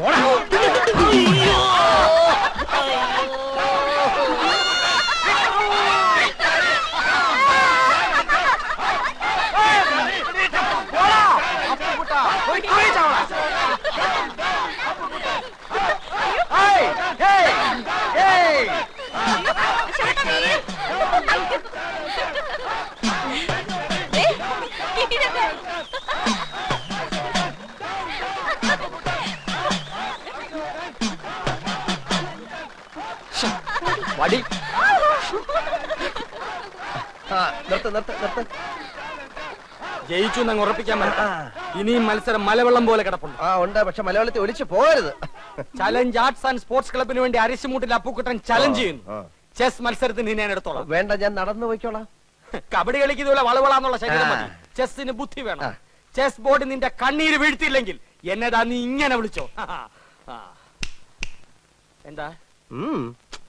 വടി ആ നിർത്ത് നിർത്ത് നിർത്ത് ജയിച്ചു എന്നങ്ങ് ഉറപ്പിക്കാൻ പറ്റാ ഇനിയും മത്സരം മലവെള്ളം പോലെ കിടപ്പുണ്ട് ആ ഉണ്ട് പക്ഷെ മലയാളത്തിൽ ഒലിച്ചു പോകരുത് ചലഞ്ച് ആർട്സ് ആൻഡ് സ്പോർട്സ് ക്ലബിന് വേണ്ടി അരിശുമൂട്ടിൽ അപ്പുക്കുട്ടൻ ചലഞ്ച് ചെയ്യുന്നു ആ. ചെസ് മത്സരത്തിന് ഞാൻ എടുത്തോളാം വേണ്ട ഞാൻ നടന്നു പോയിക്കോളാം കബഡി കളിക്കുന്നതുപോലെ വളവളാന്നുള്ള ശരീരം ആ. മതി ചെസ്സിന് ബുദ്ധി വേണം ആ. ചെസ് ബോർഡ് നിന്റെ കണ്ണീര് വീഴ്ത്തിയില്ലെങ്കിൽ എന്നതാ നീ ഇങ്ങനെ വിളിച്ചോ ആ. എന്താ ഉം.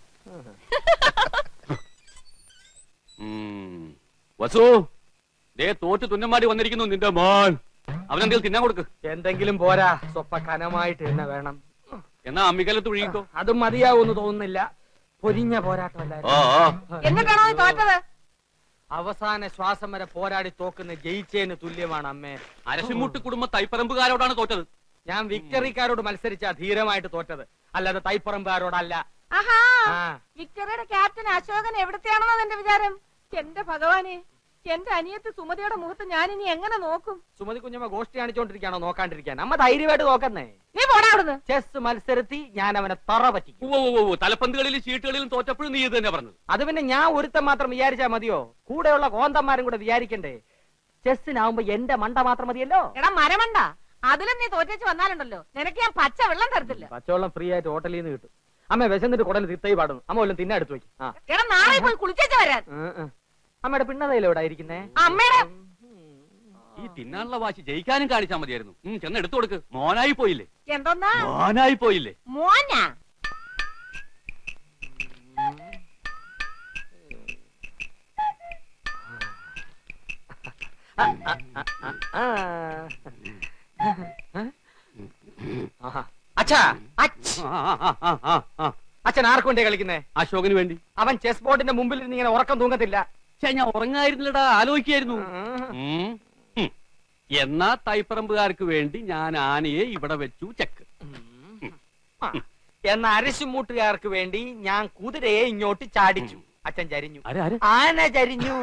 ഉം. വസു ദേ തോറ്റ് തുന്നമാടി വന്നിരിക്കുന്നു നിന്റെ മോൻ അവനെന്തെങ്കിലും തിന്നാൻ കൊടുക്ക് എന്തെങ്കിലും പോരാ സ്വപ്പ കനമായിട്ട് തന്നെ വേണം എന്നാ അമ്മിക്കലത്ത് ഒഴുകിക്കോ അതും മതിയാവൂന്ന് തോന്നുന്നില്ല പൊരിഞ്ഞ ഓ പോരാട്ടമല്ലായിരുന്നു ഓ. എന്നിട്ടാണോ നീ തോറ്റത് അവസാന ശ്വാസം വരെ പോരാടി തോക്കുന്ന ജയിച്ചേന് തുല്യമാണ് അമ്മേ അരശിമുട്ട് കുടുംബ തൈപ്പറമ്പുകാരോടാണ് തോറ്റത് ഞാൻ വിക്ടറിക്കാരോട് മത്സരിച്ച ധീരമായിട്ട് തോറ്റത് അല്ലാതെ തൈപ്പറമ്പുകാരോടല്ല ആഹാ ആ. വിക്ടറിയുടെ ക്യാപ്റ്റൻ അശോകൻ എവിടത്തെയാണെന്നോ എന്റെ വിചാരം എന്റെ ഭഗവാനെ എന്റെ അനിയത്ത് സുമതിയുടെ മുഖത്ത് ഞാൻ ഇനി എങ്ങനെ നോക്കും സുമതി കുഞ്ഞമ്മ ഗോഷ്ടി കാണിച്ചോണ്ടിരിക്കാണോ നോക്കാണ്ടിരിക്കാൻ അമ്മ ധൈര്യമായിട്ട് നോക്കുന്നേ നീ പോടാ അവിടുന്ന് ചെസ് മത്സരത്തിൽ ഞാൻ അവനെ തറ പറ്റിക്കും ഉവ്വ് ഉവ്വ് ഉവ്വ്. തലപ്പന്തുകളിലും ചീട്ടുകളിലും തോറ്റപ്പോഴും നീ ഇത് തന്നെ പറഞ്ഞത് അത് പിന്നെ ഞാൻ ഒരുത്തൻ മാത്രം വിചാരിച്ചാ മതിയോ കൂടെയുള്ള കോന്തന്മാരും കൂടെ വിചാരിക്കണ്ടേ ചെസ്സിനാവുമ്പോ എന്റെ മണ്ട മാത്രം മതിയല്ലോ എടാ മരമണ്ട അതിലും നീ തോറ്റേച്ച് വന്നാലുണ്ടല്ലോ നിനക്ക് ഞാൻ പച്ച വെള്ളം തരത്തില്ല പച്ചവെള്ളം ഫ്രീ ആയിട്ട് ഹോട്ടലിൽ നിന്ന് കിട്ടും അമ്മ വിശന്നിട്ട് കുടൽ തിത്തൈ പാടുന്നു അമ്മ വല്ലതും തിന്നെ എടുത്തു വെക്കും ആ എടാ നാളെ പോയി കുളിച്ചേച്ച് വരാൻ ഉം, ഉം. അമ്മയുടെ പിണ്ണതയിലോ ഇവിടെ ഇരിക്കുന്നേ അമ്മയുടെ ഈ തിന്നാനുള്ള വാശി ജയിക്കാനും കാണിച്ചാൽ മതിയായിരുന്നു ഉം, ചെന്ന് എടുത്തു കൊടുക്ക് മോനായി പോയില്ലേ എന്തോന്നാ മോനായി പോയില്ലേ മോനാ ആ. ആഹാ. അച്ഛാ അച്ഛ. ആ, ആ, ആ, ആ, ആ. അച്ഛൻ ആർക്കു വേണ്ടി കളിക്കുന്നേ അശോകന് വേണ്ടി അവൻ ചെസ് ബോർഡിന്റെ മുമ്പിൽ ഇരുന്ന് ഇങ്ങനെ ഉറക്കം തൂങ്ങത്തില്ല ഛെ, ഞാൻ ഉറങ്ങായിരുന്നില്ലടാ ആലോചിക്കായിരുന്നു ഉം. ഉം. ഉം. എന്നാ തൈപ്പറമ്പുകാർക്ക് വേണ്ടി ഞാൻ ആനയെ ഇവിടെ വെച്ചു ചെക്ക് ആ. എന്ന അരശുമൂട്ടുകാർക്ക് വേണ്ടി ഞാൻ കുതിരയെ ഇങ്ങോട്ട് ചാടിച്ചു അച്ഛൻ ചരിഞ്ഞു ആരെ, ആരെ? ആന ചരിഞ്ഞു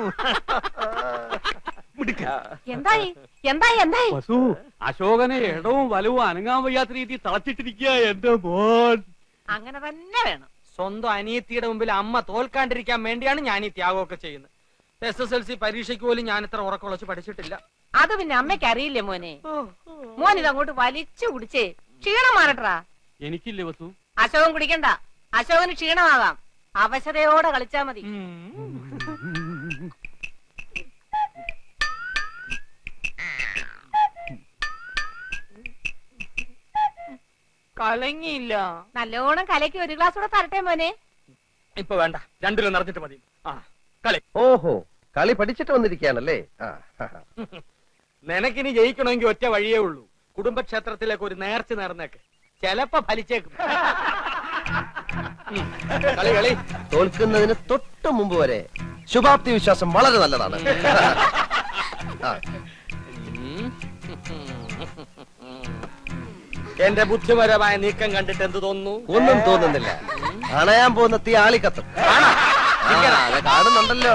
എന്തായി എന്തായി എന്തായി വസു അശോകനെ ഇടവും വലവും അനങ്ങാൻ വയ്യാത്ത രീതിയിൽ തളച്ചിട്ടിരിക്കുക എന്റെ മോൻ അങ്ങനെ തന്നെ വേണം സ്വന്തം അനിയത്തിയുടെ മുമ്പിൽ അമ്മ തോൽക്കാണ്ടിരിക്കാൻ വേണ്ടിയാണ് ഞാൻ ഈ ത്യാഗമൊക്കെ ചെയ്യുന്നത് എസ് എസ് എൽ സി പരീക്ഷയ്ക്ക് പോലും ഞാൻ ഇത്ര ഉറക്കുളച്ച് പഠിച്ചിട്ടില്ല അത് പിന്നെ അമ്മയ്ക്ക് അറിയില്ലേ മോനെ മോൻ ഇതങ്ങോട്ട് വലിച്ചു കുടിച്ചേ ക്ഷീണം മാറട്ടാ എനിക്കില്ലേ വസു അശോകൻ കുടിക്കണ്ട അശോകന് ക്ഷീണമാകാം അവശതയോടെ കളിച്ചാ മതി കലങ്ങിയില്ല നല്ലോണം കലക്കി ഒരു ഗ്ലാസ് കൂടെ തരട്ടെ മോനെ ഇപ്പൊ വേണ്ട രണ്ടിലും നിറഞ്ഞിട്ട് മതി ആ കളി ഓഹോ കളി പഠിച്ചിട്ട് വന്നിരിക്കുകയാണല്ലേ ആ ആ, ആ. നിനക്കിനി ജയിക്കണമെങ്കിൽ ഒറ്റ വഴിയേ ഉള്ളൂ കുടുംബക്ഷേത്രത്തിലേക്ക് ഒരു നേർച്ച നേർന്നേക്ക് ചെലപ്പോ ഫലിച്ചേക്കും ഉം. കളി കളി തോൽക്കുന്നതിന് തൊട്ട് മുമ്പ് വരെ ശുഭാപ്തി വിശ്വാസം വളരെ നല്ലതാണ് ആ, എന്റെ ബുദ്ധിപരമായ നീക്കം കണ്ടിട്ട് എന്ത് തോന്നുന്നു ഒന്നും തോന്നുന്നില്ല അണയാൻ പോകുന്ന തീ ആളിക്കത്തും ആ, അത് കാണുന്നുണ്ടല്ലോ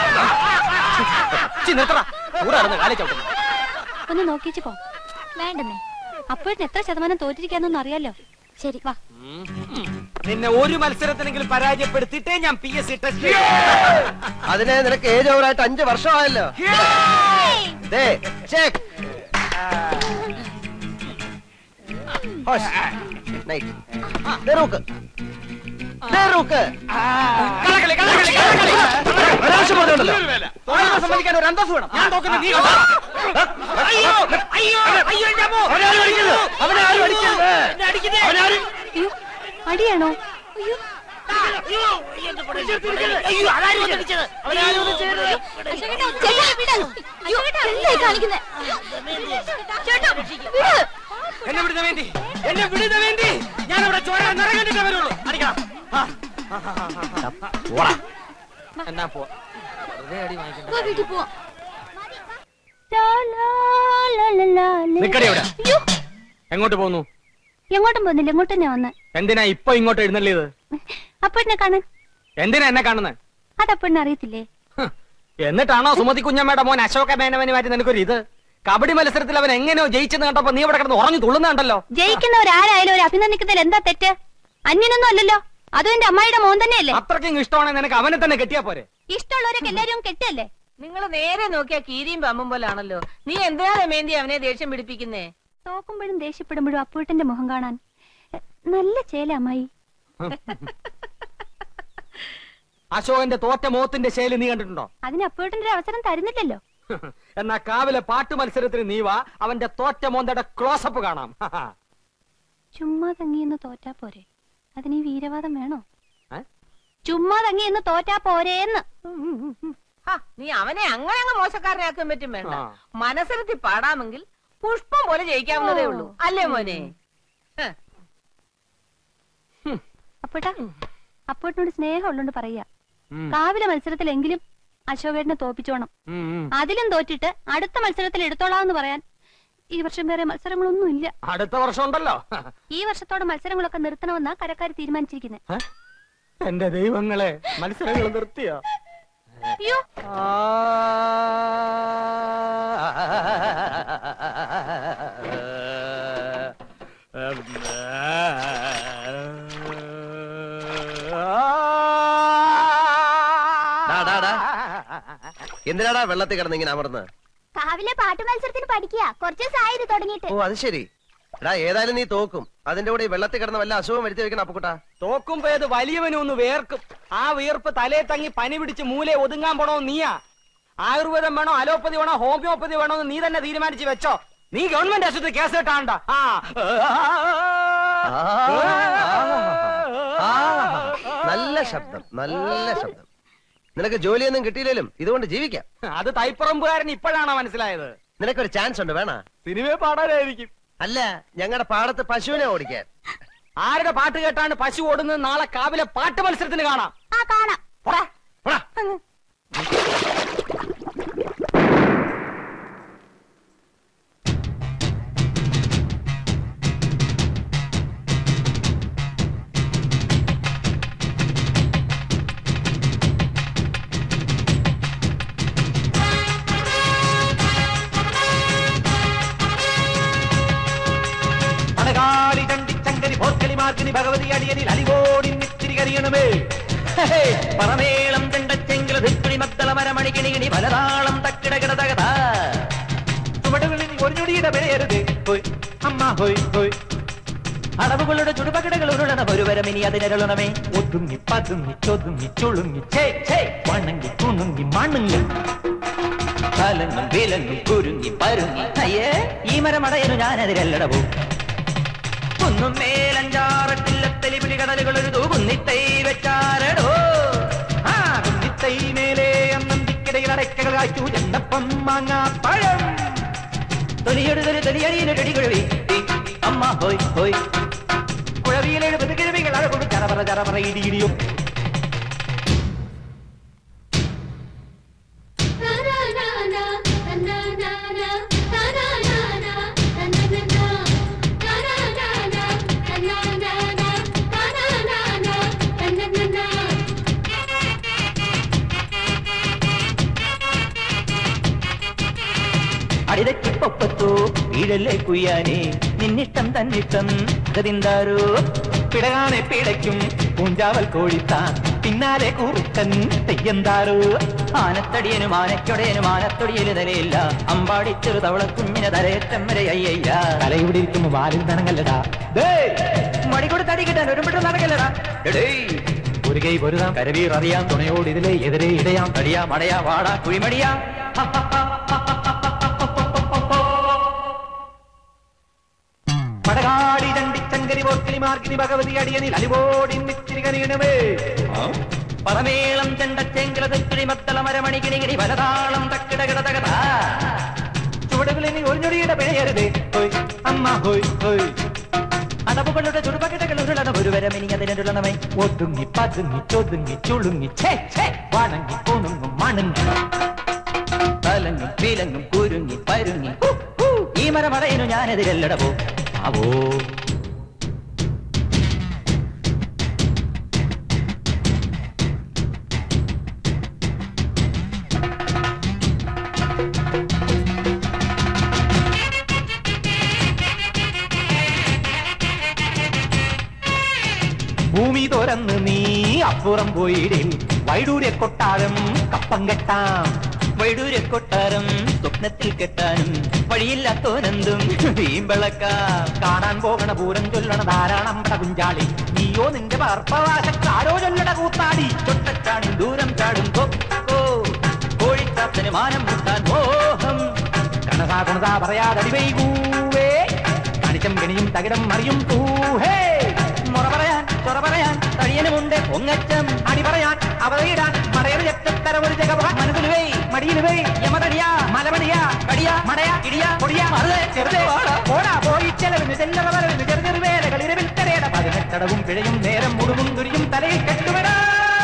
ചി, നിർത്തടാ. ഊരാടുന്ന് കാലി ചവിട്ടുന്നു. ഒന്ന് നോക്കിച്ചു പോ വേണ്ടെന്നേ അപ്പോഴത്തെ എത്ര ശതമാനം തോറ്റിരിക്കാന്നൊന്നും അറിയാലോ ശരി വാ നിന്നെ ഒരു മത്സരത്തിനെങ്കിലും പരാജയപ്പെടുത്തിയിട്ടേ ഞാൻ പി എസ് സി ടെസ്റ്റ് അതിനെ നിനക്ക് ഏജ് ഓവറായിട്ട് അഞ്ച് വർഷമായല്ലോ ദേ ചെക്ക് ഹോഷ്. നൈറ്റ്. ദേ റൂക്ക്. ദേ റൂക്ക്. ഒരാവശ്യം പറഞ്ഞോണ്ടല്ലോ. സമ്മതിക്കാൻ ഒരു അന്തസ് വേണം ഞാൻ നോക്കുന്നത് നീ കണ്ടോ? അയ്യോ അയ്യോ അയ്യോ എന്റെ അമ്മോ. അവനാരും അടിക്കരുത്. അവനാരും അടിക്കരുത്. എന്നെ അടിക്കുന്നേ. അവനാരും അയ്യോ അടിയാണോ അയ്യോ അയ്യോ അതാരും വന്നിടിച്ചത്. അവനാരും ഒന്നും ചെയ്യരുത്. ചേട്ടാ, വിട്. അയ്യോ, എന്തായി കാണിക്കുന്നെ? ചേട്ടാ, വിട്. എന്നെ വിടുന്ന വേണ്ടി എന്നെ വിടുന്ന വേണ്ടി ഓടാ എന്നാ പോ വെറുതെ അടി വാങ്ങിക്കണ്ട വാ, വീട്ടിൽ പോവാം ലാ, ലാ, ലാ, ലാ, ലാ, ലാ. നിക്കടി അവിടെ. അയ്യോ, എങ്ങോട്ട് പോന്നു എങ്ങോട്ടും പോകുന്നില്ല ഇങ്ങോട്ട് തന്നെ വന്ന് എന്തിനാ ഇപ്പൊ ഇങ്ങോട്ട് എഴുന്നള്ളിയത് അപ്പോഴിനെ കാണാൻ എന്തിനാ എന്നെ കാണുന്നത് അതപ്പോഴിനെ അറിയത്തില്ലേ എന്നിട്ടാണോ സുമതി കുഞ്ഞമ്മയുടെ മോൻ അശോക മേനവന് മാറ്റി നിനക്കൊരു ഇത് കബഡി മത്സരത്തിൽ അവൻ എങ്ങനെയോ ജയിച്ചെന്ന് കണ്ടപ്പോ നീ ഇവിടെ കിടന്ന് ഉറഞ്ഞു തുള്ളുന്നുണ്ടല്ലോ ജയിക്കുന്നവരാരായാലും ഒരു അഭിനന്ദിക്കുന്നതിൽ എന്താ തെറ്റ് അന്യനൊന്നും അല്ലല്ലോ അതും എന്റെ അമ്മായിയുടെ മോൻ തന്നെയല്ലേ അത്രയ്ക്കും ഇഷ്ടമാണെങ്കിൽ നിനക്ക് അവനെ തന്നെ കെട്ടിയാ പോരെ ഇഷ്ടമുള്ളവരൊക്കെ എല്ലാരും കെട്ടല്ലേ നിങ്ങൾ നേരെ നോക്കിയാ കീരിയും പമ്പും പോലാണല്ലോ നീ എന്തിനാ രമേന്തി അവനെ ദേഷ്യം പിടിപ്പിക്കുന്നേ തോക്കുമ്പോഴും ദേഷ്യപ്പെടുമ്പോഴും അപ്പൂട്ടന്റെ മുഖം കാണാൻ എ, നല്ല ചേല അമ്മായി അശോകന്റെ തോറ്റ മോത്തിന്റെ ശൈലി നീ കണ്ടിട്ടുണ്ടോ അതിന് അപ്പൂട്ടന്റെ ഒരു അവസരം തരുന്നില്ലല്ലോ എന്നാ കാവിലെ പാട്ട് മത്സരത്തിന് നീ വാ അവന്റെ തോറ്റ മോന്തയുടെ ക്ലോസപ്പ് കാണാം ചുമ്മാ തങ്ങിയെന്ന് തോറ്റാ പോരെ അതിന് ഈ വീരവാദം വേണോ ഏ? ചുമ്മാ തങ്ങിയെന്ന് തോറ്റാ പോരേന്ന് ഹാ, നീ അവനെ അങ്ങനെ അങ്ങ് മോശക്കാരനാക്കാൻ പറ്റും വേണ്ട ആ. മനസ്സിലത്തി പാടാമെങ്കിൽ പുഷ്പം പോലെ ജയിക്കാവുന്നതേ ഉള്ളൂ അല്ലേ മോനെ ഹ്. അപ്പോട്ടാ അപ്പോട്ടിനോട് സ്നേഹം ഉള്ളോണ്ട് പറയാ ഉം. കാവിലെ മത്സരത്തിലെങ്കിലും അശോകേട്ടനെ തോപ്പിച്ചോണം ഉം, ഉം. അതിലും തോറ്റിട്ട് അടുത്ത മത്സരത്തിൽ എടുത്തോളാന്ന് പറയാൻ ഈ വർഷം വേറെ മത്സരങ്ങളൊന്നും ഇല്ല അടുത്ത വർഷം ഉണ്ടല്ലോ ഈ വർഷത്തോടെ മത്സരങ്ങളൊക്കെ നിർത്തണമെന്നാ കരക്കാർ തീരുമാനിച്ചിരിക്കുന്നത് എന്റെ ദൈവങ്ങളെ മത്സരങ്ങൾ നിർത്തിയോ അയ്യോ ഡാ, ഡാ, ഡാ. എന്തിനാടാ വെള്ളത്തിൽ കിടന്ന് ഇങ്ങനെ അമർന്ന് കാവിലെ പാട്ട് മത്സരത്തിന് പഠിക്കുക കുറച്ച് ദിവസമായി ഇത് തുടങ്ങിയിട്ട് ഓ അത് ശരി എടാ ഏതായാലും നീ തോക്കും അതിന്റെ കൂടെ ഈ വെള്ളത്തിൽ കിടന്ന് വല്ല അസുഖം വരുത്തി വെക്കണം അപ്പുക്കുട്ടാ തോക്കുമ്പോ ഏത് വലിയവനും ഒന്ന് വേർക്കും ആ വിയർപ്പ് തലേ തങ്ങി പനി പിടിച്ച് മൂലെ ഒതുങ്ങാൻ പോണോ നീയാ ആയുർവേദം വേണോ അലോപ്പതി വേണോ ഹോമിയോപ്പതി വേണോ എന്ന് നീ തന്നെ തീരുമാനിച്ച് വെച്ചോ നീ ഗവൺമെന്റ് ആശുപത്രി കേസ് കിട്ടാണ്ട ആ ആ, നല്ല ശബ്ദം നല്ല ശബ്ദം നിനക്ക് ജോലിയൊന്നും കിട്ടിയില്ലേലും ഇതുകൊണ്ട് ജീവിക്കാം അത് തൈപ്പറമ്പുകാരൻ ഇപ്പോഴാണോ മനസ്സിലായത് നിനക്കൊരു ചാൻസ് ഉണ്ട് വേണ സിനിമയെ പാടാനായിരിക്കും അല്ല ഞങ്ങളുടെ പാടത്ത് പശുവിനെ ഓടിക്കാൻ ആരുടെ പാട്ട് കേട്ടാണ് പശു ഓടുന്നത് നാളെ കാവിലെ പാട്ട് മത്സരത്തിന് കാണാം ആ കാണാം പോടാ, പോടാ. അണകാലി ചണ്ടിച്ചങ്കരി പോർക്കലി മാർക്കിനി ഭഗവതി അടിയനിൽ അലിവോടി നിത്തിരി കരിയണമേ പറമേളം ചെണ്ടച്ചെങ്കില ധിക്കുണി മത്തള മരമണികിണികിണി പലതാളം തക്കിടകിട തകത ചുവടുകളിൽ ഒരിഞ്ഞൊടിയുടെ വിലയരുത് ഹോയ് അമ്മ ഹോയ് ഹോയ് അടവുകളുടെ ചുടുപകിടകൾ ഉരുളണ ഒരുവരമിനി അതിനരുളണമേ ഒതുങ്ങി പതുങ്ങി ചൊതുങ്ങി ചുളുങ്ങി ചേ ചേ വണങ്ങി കുണുങ്ങി മണുങ്ങി കലങ്ങും വിലങ്ങും കുരുങ്ങി പരുങ്ങി അയ്യേ ഈ മരമടയനു ഞാനതിരല്ലടവോ കുന്നും മേലഞ്ചാറട്ടില്ലത്തലി പിടികടലുകൾ ഒരു കുന്നിത്തൈ വെച്ചാരടോ ആ കുന്നിത്തൈ മേലെ അന്നന്തിക്കിടയിൽ അടയ്ക്കകൾ കാച്ചു ചെണ്ടപ്പം മാങ്ങാ പഴം തൊലിയെടുതൊരു തൊലിയടിയിലൊരടി കുഴവി അമ്മ ഹോയ് ഹോയ് കുഴവിയിലെഴുപത് കിഴവികൾ അഴകൊടു ചറപറ ചറപറ ഇടിയിടിയും അടിതക്കിപ്പൊപ്പത്തോ വീഴല്ലേ കുയ്യാനേ നിന്നിഷ്ടം തന്നിഷ്ടം ഗതിന്താരോ പിടകാനെ പിടയ്ക്കും പൂഞ്ചാവൽ കോഴിത്താൻ പിന്നാലെ കൂറിത്തൻ തെയ്യന്താരോ ആനത്തടിയനും ആനക്കൊടയനും ആനത്തൊടിയല് തലയില്ല അമ്പാടി ചെറു തവള കുഞ്ഞിനെ തലയേറ്റം വരെ അയ്യയ്യ തല ഇവിടെ ഇരിക്കുമ്പോ വാലിൽ തണങ്ങല്ലടാ മടി കൊടുത്ത് അടി കിട്ടാൻ ഒരുമിട്ട് നടക്കല്ലടാ എടേ ഒരു കൈ പൊരുതാം കരവീർ അറിയാം തുണയോട് ഇതിലെ എതിരെ ഇടയാം തടിയാ മടയാ വാടാ കുഴിമടിയാ പടകാടി ചണ്ടിച്ചങ്കരി പോർക്കിനി മാർക്കിനി ഭഗവതി അടിയനിൽ അലിവോടി നിത്തിരി കനിയണമേ പടമേളം ചെണ്ടച്ചെങ്കില തെക്കിടി മത്തള മരമണികിണികിണി പലതാളം തക്കിടകിട തകത ചുവടുകളിൽ ഒരു ഞൊടിയുടെ പിഴയരുതേ ഹോയ് അമ്മ ഹോയ് ഹോയ് അടവുകളുടെ ചുടുപകിടകൾ ഉരുളണ ഒരു വരെ മിനിങ്ങതിനുള്ളമേ ഒതുങ്ങി പതുങ്ങി ചൊതുങ്ങി ചുളുങ്ങി ഛേ ഛേ വണങ്ങി കൊണുങ്ങും മണങ്ങി തലങ്ങും വിലങ്ങും കുരുങ്ങി പരുങ്ങി ഹു, ഹു. ഈ മരമടയിനു ഞാനെതിരല്ലട പോ ആവോ ഭൂമി തുറന്ന് നീ അപ്പുറം പോയിടിൽ വൈഡൂര്യ കൊട്ടാരം കപ്പം കെട്ടാം വൈഡൂര്യ കൊട്ടാരം സ്വപ്നത്തിൽ കെട്ടാനും വഴിയില്ലാത്തോനെന്തും വീമ്പളക്കാം കാണാൻ പോകണ പൂരം ചൊല്ലണ ധാരാളം കുഞ്ചാളി നീയോ നിന്റെ പാർപ്പവാശക്കാരോ ചൊല്ലണ കൂത്താടി ചൊട്ടച്ചാണി ദൂരം ചാടും കൊക്കോ കോഴിക്കാത്തന് മാനം മുട്ടാൻ മോഹം കണസാ കുണസാ പറയാതടി വൈകൂവേ കണിച്ചം കെണിയും തകിടം മറിയും പൂഹേ മുറ പറയാൻ ചൊറ പറയാൻ തടിയനുമുണ്ട് പൊങ്ങച്ചം അടി പറയാൻ അവതയിടാൻ മറയൊരു ചെറ്റത്തര ഒരു ജഗപോകാൻ മനസ്സിൽ വേ മടിയിൽ വേ യമതടിയാ മലമടിയാ കടിയാ മടയാ ഇടിയാ പൊടിയാ മറുതെ ചെറുതെ ഓടാ പോയി ചെലവിന് ചെല്ലറ വരവിന് ചെറു ചെറു വേലകളിരവിൽ തരേട പതിനെട്ടടവും പിഴയും നേരം മുടുവും തുരിയും തലയിൽ കെട്ടുവിടാ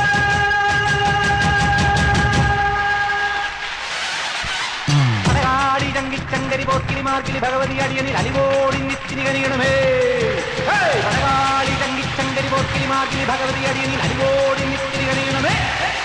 പടകാടി ചങ്കിച്ചങ്കരി പോക്കിരി മാർക്കിലി ഭഗവതി അടിയനിൽ അലിവോടി നിത്തിരി കനിയണമേ പടകാളി ചങ്കിച്ചങ്കരി പോക്കിരി മാർക്കിലി ഭഗവതി അടിയനിൽ അലിവോടി നിത്തിരി കനിയണമേ